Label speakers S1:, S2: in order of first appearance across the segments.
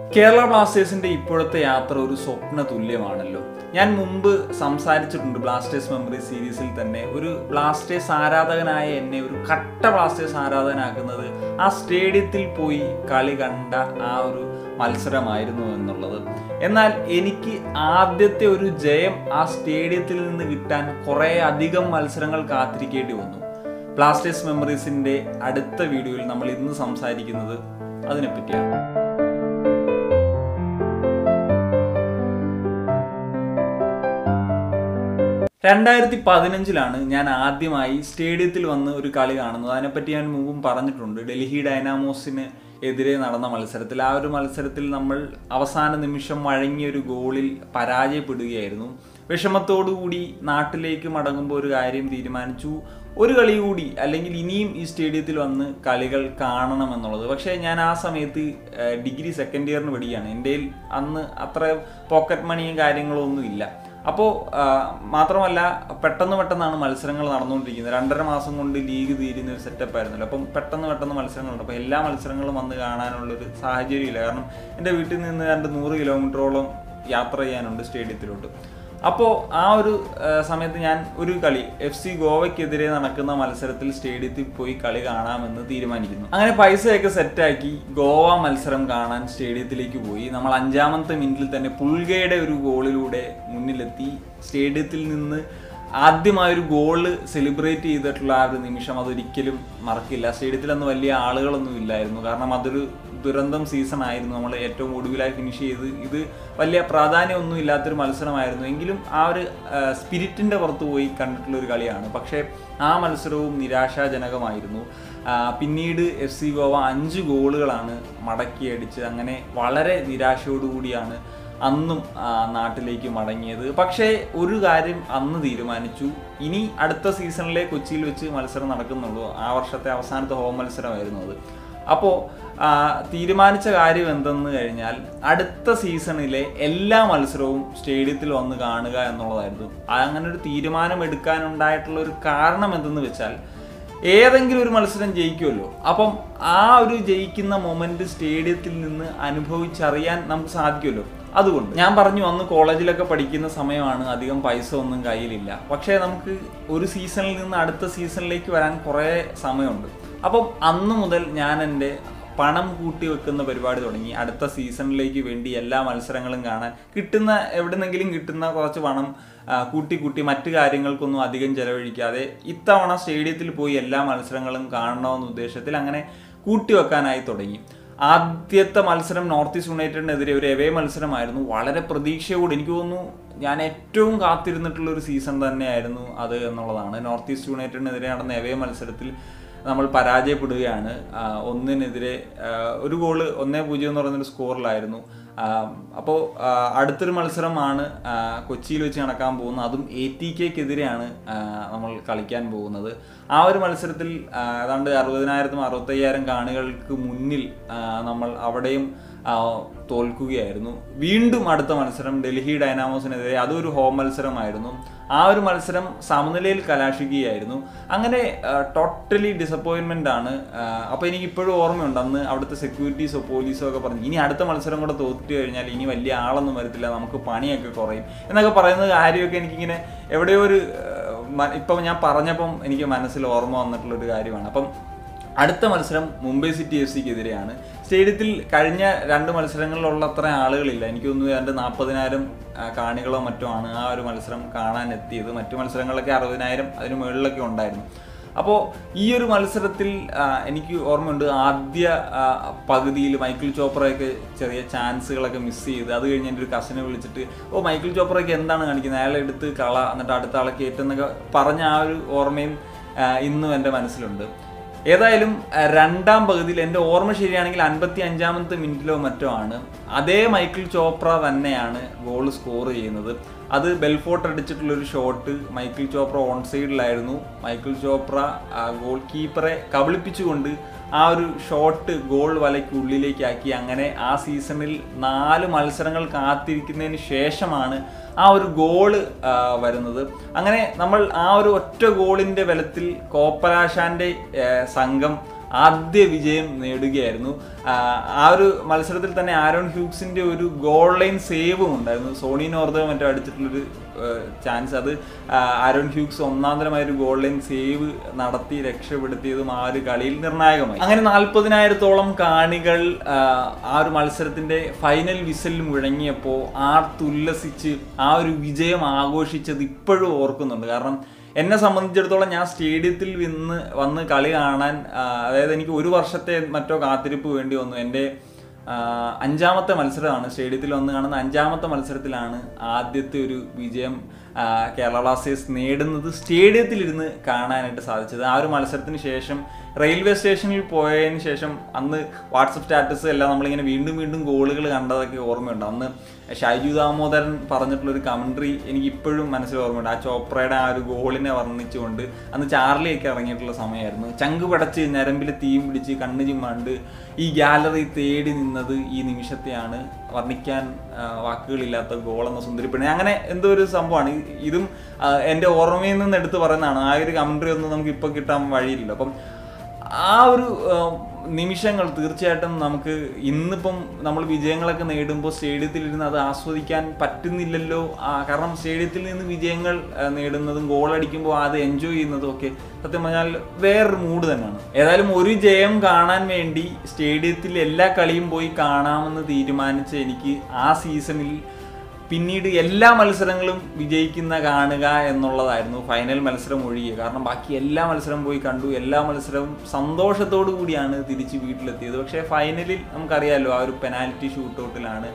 S1: കേരള ബ്ലാസ്റ്റേഴ്സിന്റെ ഇപ്പോഴത്തെ യാത്ര ഒരു സ്വപ്ന തുല്യമാണല്ലോ ഞാൻ മുമ്പ് സംസാരിച്ചിട്ടുണ്ട് ബ്ലാസ്റ്റേഴ്സ് മെമ്മറി സീരീസിൽ തന്നെ ഒരു ബ്ലാസ്റ്റേഴ്സ് ആരാധകനായ എന്നെ ഒരു കട്ട ബ്ലാസ്റ്റേഴ്സ് ആരാധകനാക്കുന്നത് ആ സ്റ്റേഡിയത്തിൽ പോയി കളി കണ്ട ആ ഒരു മത്സരമായിരുന്നു എന്നുള്ളത് എന്നാൽ എനിക്ക് ആദ്യത്തെ ഒരു ജയം ആ സ്റ്റേഡിയത്തിൽ നിന്ന് കിട്ടാൻ കുറേ അധികം മത്സരങ്ങൾ കാത്തിരിക്കേണ്ടി വന്നു ബ്ലാസ്റ്റേഴ്സ് മെമ്മറീസിന്റെ അടുത്ത വീഡിയോയിൽ നമ്മൾ ഇന്ന് സംസാരിക്കുന്നത് അതിനെപ്പറ്റിയാണ് രണ്ടായിരത്തി പതിനഞ്ചിലാണ് ഞാൻ ആദ്യമായി സ്റ്റേഡിയത്തിൽ വന്ന് ഒരു കളി കാണുന്നത് അതിനെപ്പറ്റി ഞാൻ മുമ്പും പറഞ്ഞിട്ടുണ്ട് ഡൽഹി ഡൈനാമോസിന് എതിരെ നടന്ന മത്സരത്തിൽ ആ ഒരു മത്സരത്തിൽ നമ്മൾ അവസാന നിമിഷം വഴങ്ങിയ ഒരു ഗോളിൽ പരാജയപ്പെടുകയായിരുന്നു വിഷമത്തോടുകൂടി നാട്ടിലേക്ക് മടങ്ങുമ്പോൾ ഒരു കാര്യം തീരുമാനിച്ചു ഒരു കളി കൂടി അല്ലെങ്കിൽ ഇനിയും ഈ സ്റ്റേഡിയത്തിൽ വന്ന് കളികൾ കാണണം എന്നുള്ളത് പക്ഷേ ഞാൻ ആ സമയത്ത് ഡിഗ്രി സെക്കൻഡ് ഇയറിന് പഠിക്കുകയാണ് എൻ്റെ അന്ന് അത്ര പോക്കറ്റ് മണിയും കാര്യങ്ങളും ഒന്നും ഇല്ല അപ്പോൾ മാത്രമല്ല പെട്ടെന്ന് പെട്ടെന്നാണ് മത്സരങ്ങൾ നടന്നുകൊണ്ടിരിക്കുന്നത് രണ്ടര മാസം കൊണ്ട് ലീഗ് തീരുന്ന ഒരു സെറ്റപ്പ് ആയിരുന്നല്ലോ അപ്പം പെട്ടെന്ന് പെട്ടെന്ന് മത്സരങ്ങളുണ്ട് അപ്പോൾ എല്ലാ മത്സരങ്ങളും വന്ന് കാണാനുള്ളൊരു സാഹചര്യമില്ല കാരണം എൻ്റെ വീട്ടിൽ നിന്ന് രണ്ട് നൂറ് കിലോമീറ്ററോളം യാത്ര ചെയ്യാനുണ്ട് സ്റ്റേഡിയത്തിലോട്ട് അപ്പോൾ ആ ഒരു സമയത്ത് ഞാൻ ഒരു കളി എഫ് സി ഗോവയ്ക്കെതിരെ നടക്കുന്ന മത്സരത്തിൽ സ്റ്റേഡിയത്തിൽ പോയി കളി കാണാമെന്ന് തീരുമാനിക്കുന്നു അങ്ങനെ പൈസയൊക്കെ സെറ്റാക്കി ഗോവ മത്സരം കാണാൻ സ്റ്റേഡിയത്തിലേക്ക് പോയി നമ്മൾ അഞ്ചാമത്തെ മിനിറ്റിൽ തന്നെ പുൽഗയുടെ ഒരു ഗോളിലൂടെ മുന്നിലെത്തി സ്റ്റേഡിയത്തിൽ നിന്ന് ആദ്യമായ ഒരു ഗോള് സെലിബ്രേറ്റ് ചെയ്തിട്ടുള്ള ആ ഒരു നിമിഷം അതൊരിക്കലും മറക്കില്ല സ്റ്റേഡിയത്തിൽ അന്ന് വലിയ ആളുകളൊന്നും ഇല്ലായിരുന്നു കാരണം അതൊരു ദുരന്തം സീസൺ ആയിരുന്നു നമ്മൾ ഏറ്റവും ഒടുവിലായി ഫിനിഷ് ചെയ്ത് ഇത് വലിയ പ്രാധാന്യമൊന്നും ഇല്ലാത്തൊരു മത്സരമായിരുന്നു എങ്കിലും ആ ഒരു സ്പിരിറ്റിൻ്റെ പുറത്ത് പോയി കണ്ടിട്ടുള്ള ഒരു കളിയാണ് പക്ഷേ ആ മത്സരവും നിരാശാജനകമായിരുന്നു പിന്നീട് എഫ് സി ഗോവ അഞ്ച് ഗോളുകളാണ് മടക്കിയടിച്ച് അങ്ങനെ വളരെ നിരാശയോടുകൂടിയാണ് അന്നും നാട്ടിലേക്ക് മടങ്ങിയത് പക്ഷേ ഒരു കാര്യം അന്ന് തീരുമാനിച്ചു ഇനി അടുത്ത സീസണിലെ കൊച്ചിയിൽ വെച്ച് മത്സരം നടക്കുന്നുള്ളൂ ആ വർഷത്തെ അവസാനത്തെ ഹോം മത്സരമായിരുന്നു അത് അപ്പോൾ തീരുമാനിച്ച കാര്യം എന്തെന്ന് കഴിഞ്ഞാൽ അടുത്ത സീസണിലെ എല്ലാ മത്സരവും സ്റ്റേഡിയത്തിൽ വന്ന് കാണുക എന്നുള്ളതായിരുന്നു അങ്ങനെ ഒരു തീരുമാനം എടുക്കാനുണ്ടായിട്ടുള്ള ഒരു കാരണം എന്തെന്ന് വെച്ചാൽ ഏതെങ്കിലും ഒരു മത്സരം ജയിക്കുമല്ലോ അപ്പം ആ ഒരു ജയിക്കുന്ന മൊമെന്റ് സ്റ്റേഡിയത്തിൽ നിന്ന് അനുഭവിച്ചറിയാൻ നമുക്ക് സാധിക്കുമല്ലോ അതുകൊണ്ട് ഞാൻ പറഞ്ഞു അന്ന് കോളേജിലൊക്കെ പഠിക്കുന്ന സമയമാണ് അധികം പൈസ ഒന്നും കയ്യിലില്ല പക്ഷേ നമുക്ക് ഒരു സീസണിൽ നിന്ന് അടുത്ത സീസണിലേക്ക് വരാൻ കുറേ സമയമുണ്ട് അപ്പം അന്ന് മുതൽ ഞാൻ എൻ്റെ പണം കൂട്ടി വെക്കുന്ന പരിപാടി തുടങ്ങി അടുത്ത സീസണിലേക്ക് വേണ്ടി എല്ലാ മത്സരങ്ങളും കാണാൻ കിട്ടുന്ന എവിടെന്നെങ്കിലും കിട്ടുന്ന കുറച്ച് പണം കൂട്ടി കൂട്ടി മറ്റു കാര്യങ്ങൾക്കൊന്നും അധികം ചെലവഴിക്കാതെ ഇത്തവണ സ്റ്റേഡിയത്തിൽ പോയി എല്ലാ മത്സരങ്ങളും കാണണമെന്ന ഉദ്ദേശത്തിൽ അങ്ങനെ കൂട്ടി വെക്കാനായി തുടങ്ങി ആദ്യത്തെ മത്സരം നോർത്ത് ഈസ്റ്റ് യുണൈറ്റഡിനെതിരെ ഒരു എവേ മത്സരമായിരുന്നു വളരെ പ്രതീക്ഷയോട് എനിക്ക് തോന്നുന്നു ഞാൻ ഏറ്റവും കാത്തിരുന്നിട്ടുള്ള ഒരു സീസൺ തന്നെയായിരുന്നു അത് എന്നുള്ളതാണ് നോർത്ത് ഈസ്റ്റ് യുണൈറ്റഡിനെതിരെ നടന്ന എവേ മത്സരത്തിൽ നമ്മൾ പരാജയപ്പെടുകയാണ് ഒന്നിനെതിരെ ഒരു ഗോള് ഒന്നേ പൂജ്യം എന്ന് പറയുന്നൊരു സ്കോറിലായിരുന്നു അപ്പോൾ അടുത്തൊരു മത്സരമാണ് കൊച്ചിയിൽ വെച്ച് നടക്കാൻ പോകുന്നത് അതും എ ടി കെക്കെതിരെയാണ് നമ്മൾ കളിക്കാൻ പോകുന്നത് ആ ഒരു മത്സരത്തിൽ ഏതാണ്ട് അറുപതിനായിരത്തും അറുപത്തയ്യായിരം കാണികൾക്ക് മുന്നിൽ നമ്മൾ അവിടെയും തോൽക്കുകയായിരുന്നു വീണ്ടും അടുത്ത മത്സരം ഡൽഹി ഡൈനാമോസിനെതിരെ അതൊരു ഹോം മത്സരമായിരുന്നു ആ ഒരു മത്സരം സമനിലയിൽ കലാശിക്കുകയായിരുന്നു അങ്ങനെ ടോട്ടലി ഡിസപ്പോയിൻമെന്റ് ആണ് അപ്പോൾ എനിക്ക് ഇപ്പോഴും ഓർമ്മയുണ്ട് അന്ന് അവിടുത്തെ സെക്യൂരിറ്റീസോ പോലീസോ ഒക്കെ പറഞ്ഞു ഇനി അടുത്ത മത്സരം കൂടെ തോറ്റു കഴിഞ്ഞാൽ ഇനി വലിയ ആളൊന്നും വരത്തില്ല നമുക്ക് പണിയൊക്കെ കുറയും എന്നൊക്കെ പറയുന്ന കാര്യമൊക്കെ എനിക്കിങ്ങനെ എവിടെയോ ഒരു ഇപ്പം ഞാൻ പറഞ്ഞപ്പം എനിക്ക് മനസ്സിൽ ഓർമ്മ വന്നിട്ടുള്ള ഒരു കാര്യമാണ് അപ്പം അടുത്ത മത്സരം മുംബൈ സിറ്റി എഫ് സിക്കെതിരെയാണ് സ്റ്റേഡിയത്തിൽ കഴിഞ്ഞ രണ്ട് മത്സരങ്ങളിലുള്ള അത്ര ആളുകളില്ല എനിക്ക് തോന്നുന്നു ഏതാണ്ട് നാൽപ്പതിനായിരം കാണികളോ മറ്റോ ആണ് ആ ഒരു മത്സരം കാണാൻ എത്തിയത് മറ്റു മത്സരങ്ങളിലൊക്കെ അറുപതിനായിരം അതിന് മുകളിലൊക്കെ ഉണ്ടായിരുന്നു അപ്പോൾ ഈ ഒരു മത്സരത്തിൽ എനിക്ക് ഓർമ്മയുണ്ട് ആദ്യ പകുതിയിൽ മൈക്കിൾ ചോപ്രയൊക്കെ ചെറിയ ചാൻസുകളൊക്കെ മിസ് ചെയ്ത് അത് കഴിഞ്ഞ് എൻ്റെ ഒരു കസിനെ വിളിച്ചിട്ട് ഓ മൈക്കിൾ ചോപ്രയൊക്കെ എന്താണ് കാണിക്കുന്നത് അയാളെ എടുത്ത് കള എന്നിട്ട് അടുത്ത ആളെ കയറ്റുന്നൊക്കെ പറഞ്ഞ ആ ഒരു ഓർമ്മയും ഇന്നും എൻ്റെ മനസ്സിലുണ്ട് ഏതായാലും രണ്ടാം പകുതിയിൽ എൻ്റെ ഓർമ്മ ശരിയാണെങ്കിൽ അൻപത്തി അഞ്ചാമത്തെ മിനിറ്റിലോ മറ്റോ ആണ് അതേ മൈക്കിൾ ചോപ്ര തന്നെയാണ് ഗോൾ സ്കോർ ചെയ്യുന്നത് അത് ബെൽഫോർട്ട് അടിച്ചിട്ടുള്ള ഒരു ഷോട്ട് മൈക്കിൾ ചോപ്ര ഓൺ സൈഡിലായിരുന്നു മൈക്കിൾ ചോപ്ര ഗോൾ കീപ്പറെ കബളിപ്പിച്ചുകൊണ്ട് ആ ഒരു ഷോട്ട് ഗോൾ വലയ്ക്കുള്ളിലേക്കാക്കി അങ്ങനെ ആ സീസണിൽ നാല് മത്സരങ്ങൾ കാത്തിരിക്കുന്നതിന് ശേഷമാണ് ആ ഒരു ഗോള് വരുന്നത് അങ്ങനെ നമ്മൾ ആ ഒരു ഒറ്റ ഗോളിന്റെ ബലത്തിൽ കോപ്പരാശാന്റെ സംഘം ആദ്യ വിജയം നേടുകയായിരുന്നു ആ, ആ ഒരു മത്സരത്തിൽ തന്നെ ആരോൺ ഹ്യൂക്സിന്റെ ഒരു ഗോൾ ലൈൻ സേവും ഉണ്ടായിരുന്നു സോണി നോർദോ മറ്റോ അടിച്ചിട്ടുള്ളൊരു ചാൻസ് അത് ആ, ആരോൺ ഹ്യൂക്സ് ഒന്നാന്തരമായ ഒരു ഗോൾ ലൈൻ സേവ് നടത്തി രക്ഷപ്പെടുത്തിയതും ആ ഒരു കളിയിൽ നിർണായകമായി അങ്ങനെ നാൽപ്പതിനായിരത്തോളം കാണികൾ ആ, ആ ഒരു മത്സരത്തിന്റെ ഫൈനൽ വിസലിൽ മുഴങ്ങിയപ്പോൾ ആർത്തുല്ലസിച്ച് ആ ഒരു വിജയം ആഘോഷിച്ചത് ഇപ്പോഴും ഓർക്കുന്നുണ്ട് കാരണം എന്നെ സംബന്ധിച്ചിടത്തോളം ഞാൻ സ്റ്റേഡിയത്തിൽ വന്ന് വന്ന് കളി കാണാൻ ആ, അതായത് എനിക്ക് ഒരു വർഷത്തെ മറ്റോ കാത്തിരിപ്പ് വേണ്ടി വന്നു എൻ്റെ ആ, അഞ്ചാമത്തെ മത്സരമാണ് സ്റ്റേഡിയത്തിൽ വന്ന് കാണുന്ന അഞ്ചാമത്തെ മത്സരത്തിലാണ് ആദ്യത്തെ ഒരു വിജയം ആ, കേരള ബ്ലാസ്റ്റേഴ്സ് നേടുന്നത് സ്റ്റേഡിയത്തിലിരുന്ന് കാണാനായിട്ട് സാധിച്ചത് ആ ഒരു മത്സരത്തിന് ശേഷം റെയിൽവേ സ്റ്റേഷനിൽ പോയതിന് ശേഷം അന്ന് വാട്സപ്പ് സ്റ്റാറ്റസ് എല്ലാം നമ്മളിങ്ങനെ വീണ്ടും വീണ്ടും ഗോളുകൾ കണ്ടതൊക്കെ ഓർമ്മയുണ്ട് അന്ന് ഷൈജു ദാമോദരൻ പറഞ്ഞിട്ടുള്ള ഒരു കമൻട്രി എനിക്ക് ഇപ്പോഴും മനസ്സിൽ ഓർമ്മയുണ്ട് ആ ചോപ്രയുടെ ആ ഒരു ഗോളിനെ വർണ്ണിച്ചുകൊണ്ട് അന്ന് ചാർലിയൊക്കെ ഇറങ്ങിയിട്ടുള്ള സമയമായിരുന്നു ചങ്ക് പടച്ച് ഞരമ്പിൽ തീയും പിടിച്ച് കണ്ണ് ചിമ്മാണ്ട് ഈ ഗാലറി തേടി നിന്നത് ഈ നിമിഷത്തെയാണ് വർണ്ണിക്കാൻ ആ, വാക്കുകളില്ലാത്ത ഗോൾ എന്ന സുന്ദരിപ്പെണ്ണി അങ്ങനെ എന്തോ ഒരു സംഭവമാണ് ഇ- ഇതും ആ, എൻ്റെ ഓർമ്മയിൽ നിന്ന് എടുത്ത് പറയുന്നതാണ് ആ ഒരു കമൻട്രി ഒന്നും നമുക്ക് ഇപ്പം കിട്ടാൻ വഴിയില്ലല്ലോ അപ്പം ആ ഒരു ആ, നിമിഷങ്ങൾ തീർച്ചയായിട്ടും നമുക്ക് ഇന്നിപ്പം നമ്മൾ വിജയങ്ങളൊക്കെ നേടുമ്പോൾ സ്റ്റേഡിയത്തിൽ ഇരുന്ന് അത് ആസ്വദിക്കാൻ പറ്റുന്നില്ലല്ലോ ആ, കാരണം സ്റ്റേഡിയത്തിൽ നിന്ന് വിജയങ്ങൾ ആ, നേടുന്നതും ഗോൾ അടിക്കുമ്പോൾ അത് എൻജോയ് ചെയ്യുന്നതും ഒക്കെ സത്യം പറഞ്ഞാൽ വേറൊരു മൂഡ് തന്നെയാണ് ഏതായാലും ഒരു ജയം കാണാൻ വേണ്ടി സ്റ്റേഡിയത്തിൽ എല്ലാ കളിയും പോയി കാണാമെന്ന് തീരുമാനിച്ച എനിക്ക് ആ സീസണിൽ പിന്നീട് എല്ലാ മത്സരങ്ങളും വിജയിക്കുന്ന കാണുക എന്നുള്ളതായിരുന്നു ഫൈനൽ മത്സരം ഒഴികെ കാരണം ബാക്കി എല്ലാ മത്സരം പോയി കണ്ടു എല്ലാ മത്സരവും സന്തോഷത്തോടു കൂടിയാണ് തിരിച്ച് വീട്ടിലെത്തിയത് പക്ഷേ ഫൈനലിൽ നമുക്കറിയാമല്ലോ ആ ഒരു പെനാൽറ്റി ഷൂട്ടൗട്ടിലാണ്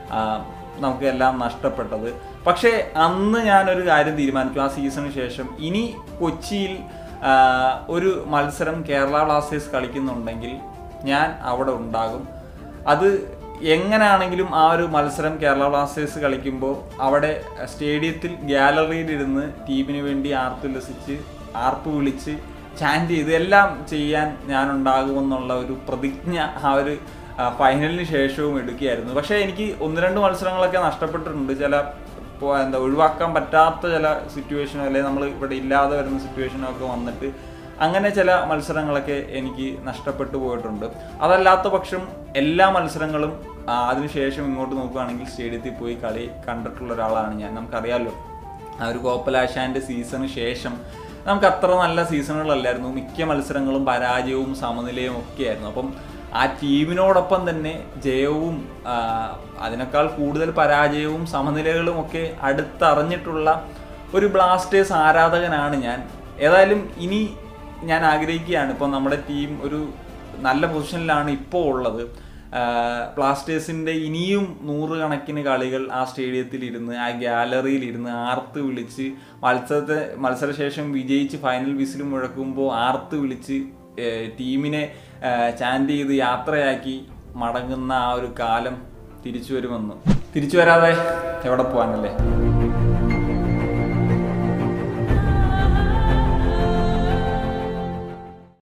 S1: നമുക്ക് എല്ലാം നഷ്ടപ്പെട്ടത് പക്ഷേ അന്ന് ഞാനൊരു കാര്യം തീരുമാനിച്ചു ആ സീസണിന് ശേഷം ഇനി കൊച്ചിയിൽ ആ, ഒരു മത്സരം കേരള ബ്ലാസ്റ്റേഴ്സ് കളിക്കുന്നുണ്ടെങ്കിൽ ഞാൻ അവിടെ ഉണ്ടാകും അത് എങ്ങനെയാണെങ്കിലും ആ ഒരു മത്സരം കേരള ബ്ലാസ്റ്റേഴ്സ് കളിക്കുമ്പോൾ അവിടെ സ്റ്റേഡിയത്തിൽ ഗ്യാലറിയിലിരുന്ന് ടീമിന് വേണ്ടി ആർത്തുല്ലസിച്ച് ആർപ്പ് വിളിച്ച് ചാൻറ്റ് ചെയ്ത് എല്ലാം ചെയ്യാൻ ഞാൻ ഉണ്ടാകുമെന്നുള്ള ഒരു പ്രതിജ്ഞ ആ ഒരു ആ, ഫൈനലിന് ശേഷവും എടുക്കുകയായിരുന്നു പക്ഷേ എനിക്ക് ഒന്ന് രണ്ട് മത്സരങ്ങളൊക്കെ നഷ്ടപ്പെട്ടിട്ടുണ്ട് ചില ഇപ്പോൾ എന്താ ഒഴിവാക്കാൻ പറ്റാത്ത ചില സിറ്റുവേഷനോ അല്ലെങ്കിൽ നമ്മൾ ഇവിടെ ഇല്ലാതെ വരുന്ന സിറ്റുവേഷനോ ഒക്കെ വന്നിട്ട് അങ്ങനെ ചില മത്സരങ്ങളൊക്കെ എനിക്ക് നഷ്ടപ്പെട്ടു പോയിട്ടുണ്ട് അതല്ലാത്ത പക്ഷം എല്ലാ മത്സരങ്ങളും ആ, അതിനുശേഷം ഇങ്ങോട്ട് നോക്കുകയാണെങ്കിൽ സ്റ്റേഡിയത്തിൽ പോയി കളി കണ്ടിട്ടുള്ള ഒരാളാണ് ഞാൻ നമുക്കറിയാമല്ലോ ആ ഒരു കോപ്പലാശാൻ്റെ സീസണിന് ശേഷം നമുക്ക് അത്ര നല്ല സീസണുകളല്ലായിരുന്നു മിക്ക മത്സരങ്ങളും പരാജയവും സമനിലയും ഒക്കെ ആയിരുന്നു അപ്പം ആ ടീമിനോടൊപ്പം തന്നെ ജയവും ആ, അതിനേക്കാൾ കൂടുതൽ പരാജയവും സമനിലകളും ഒക്കെ അടുത്തറിഞ്ഞിട്ടുള്ള ഒരു ബ്ലാസ്റ്റേഴ്സ് ആരാധകനാണ് ഞാൻ ഏതായാലും ഇനി ഞാൻ ആഗ്രഹിക്കുകയാണ് ഇപ്പം നമ്മുടെ ടീം ഒരു നല്ല പൊസിഷനിലാണ് ഇപ്പോൾ ഉള്ളത് ബ്ലാസ്റ്റേഴ്സിൻ്റെ ഇനിയും നൂറുകണക്കിന് കളികൾ ആ സ്റ്റേഡിയത്തിൽ ഇരുന്ന് ആ ഗ്യാലറിയിൽ ഇരുന്ന് ആർത്ത് വിളിച്ച് മത്സരത്തെ മത്സരശേഷം വിജയിച്ച് ഫൈനൽ വിസിൽ മുഴക്കുമ്പോൾ ആർത്ത് വിളിച്ച് ഏഹ്, ടീമിനെ ചാൻഡ് ചെയ്ത് യാത്രയാക്കി മടങ്ങുന്ന ആ ഒരു കാലം തിരിച്ചു വരുമെന്ന് തിരിച്ചു വരാതെ എവിടെ പോകാനല്ലേ